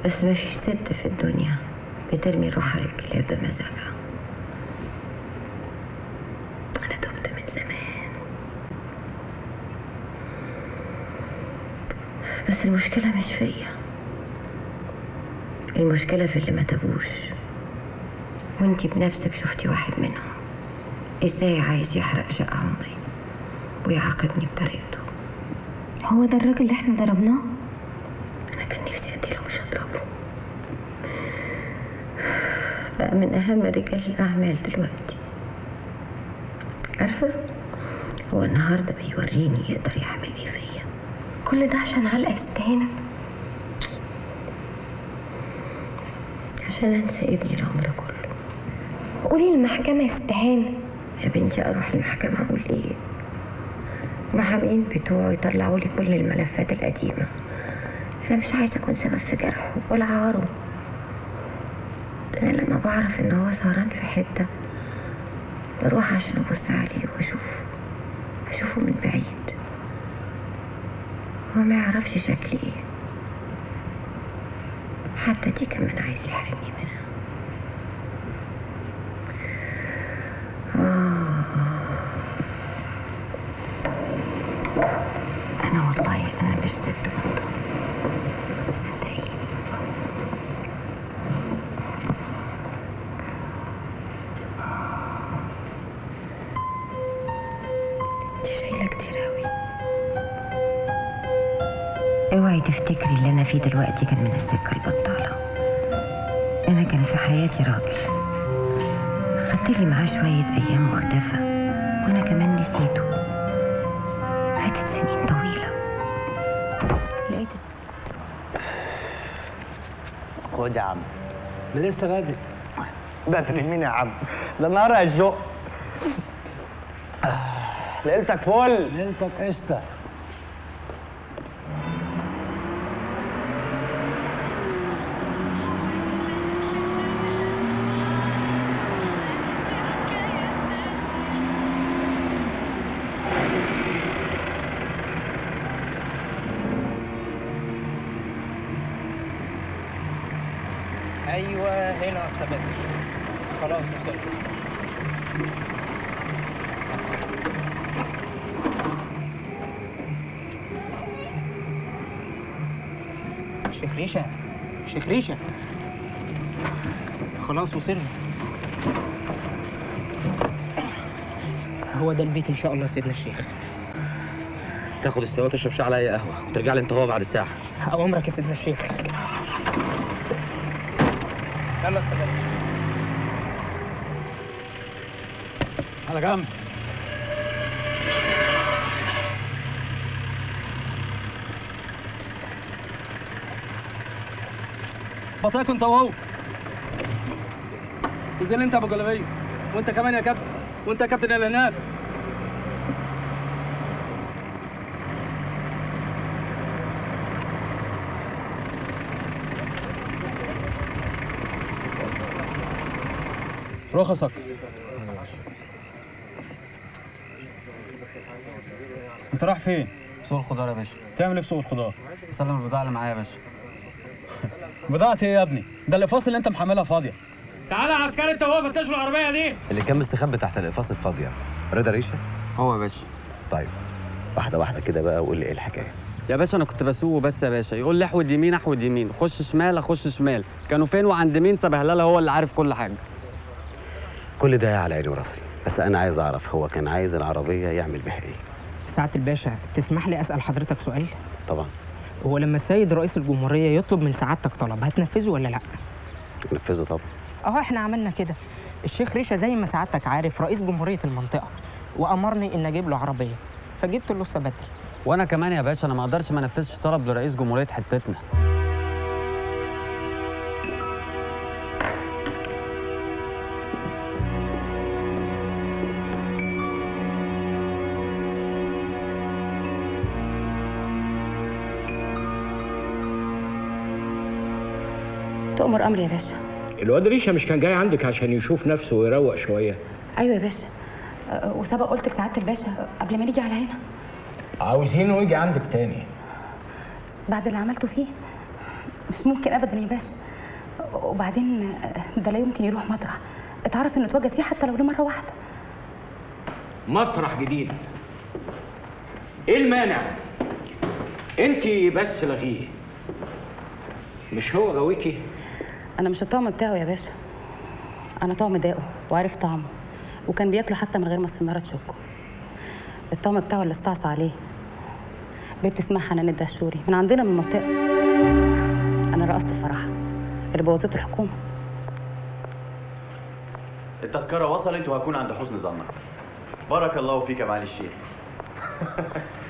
بس ما فيش ست في الدنيا بترمي روحها للكلاب بمزاجها أنا تبت من زمان بس المشكلة مش فيا المشكلة في اللي ما تابوش وانتي بنفسك شفتي واحد منهم ازاي عايز يحرق شقة عمري ويعاقبني بطريقته هو ده الراجل اللي احنا ضربناه انا كان نفسي اديله مش هضربه بقى من اهم رجال الاعمال دلوقتي عارفه هو النهارده بيوريني يقدر يعمل ايه فيا كل ده عشان علقة استهانة عشان انسى ابني العمر كله قولي المحكمة استهانة يا بنتي اروح المحكمه اقول ايه المحامين بتوعه يطلعوا لي كل الملفات القديمه انا مش عايزه اكون سبب في جرحه ولا عاره انا لما بعرف ان هو سهران في حته بروح عشان ابص عليه واشوفه اشوفه من بعيد هو ما يعرفش شكلي ايه حتى دي كمان عايز يحرمني منها أنا والله أنا مش ست برضه صدقيني انت شايلة كتير أوي اوعي تفتكري اللي أنا فيه دلوقتي كان من السكة البطالة أنا كان في حياتي راجل خدت لي معاه شوية أيام واختفى وأنا كمان نسيته فاتت سنين طويلة لقيت خد يا عم ده لسه بدري بدري مين يا عم ده النهار الجو ليلتك فل ليلتك قشطه ايوه هنا اصل بدري خلاص وصلت شيخ ريشه شيخ ريشه خلاص وصلنا هو ده البيت ان شاء الله يا سيدنا الشيخ تاخد السوا تشرب شاي على اي قهوه وترجع لي انت هو بعد ساعه اوامرك يا سيدنا الشيخ يلا استفاد على جنب بطاك انت وهو انزل انت يا ابو جلابيه وانت كمان يا كابتن وانت يا كابتن اللي هناك رخصك انت رايح فين؟ سوق الخضار يا باشا تعمل ايه في سوق الخضار؟ سلم البضاعة اللي معايا يا باشا بضاعتي ايه يا ابني؟ ده الاقفاص اللي انت محملها فاضيه تعالى يا عسكري انت هو فتشوا العربيه دي اللي كان مستخبي تحت الاقفاص الفاضيه رضا ريشه هو يا باشا طيب واحده واحده كده بقى وقول لي ايه الحكايه يا باشا انا كنت بسوق بس يا باشا يقول لي احود يمين احود يمين خش شمال اخش شمال كانوا فين وعند مين سبهلله هو اللي عارف كل حاجه كل ده على عيني وراسي بس انا عايز اعرف هو كان عايز العربيه يعمل بها ايه سعاده الباشا تسمح لي اسال حضرتك سؤال طبعا هو لما السيد رئيس الجمهوريه يطلب من سعادتك طلب هتنفذه ولا لا نفذه طبعا اهو احنا عملنا كده الشيخ ريشه زي ما سعادتك عارف رئيس جمهوريه المنطقه وامرني ان اجيب له عربيه فجبت له السبتري وانا كمان يا باشا انا ما اقدرش ما انفذش طلب لرئيس جمهوريه حتتنا تؤمر امري يا باشا الواد ريشه مش كان جاي عندك عشان يشوف نفسه ويروق شويه ايوه يا باشا أه، وسبق قلت لسعاده الباشا قبل ما نيجي على هنا عاوزينه يجي عندك تاني بعد اللي عملته فيه مش ممكن ابدا يا باشا وبعدين ده لا يمكن يروح مطرح اتعرف انه اتوجد فيه حتى لو لمره واحده مطرح جديد ايه المانع انت بس لغيه مش هو غويكي انا مش الطعم بتاعه يا باشا انا طعم داقه وعارف طعمه وكان بياكله حتى من غير ما السناره تشكه الطعم بتاعه اللي استعصى عليه بنت اسمها حنان الدهشوري من عندنا من المنطقه انا رقصت فرحها اللي بوظته الحكومه التذكرة وصلت وهكون عند حسن ظنك بارك الله فيك يا معالي الشيخ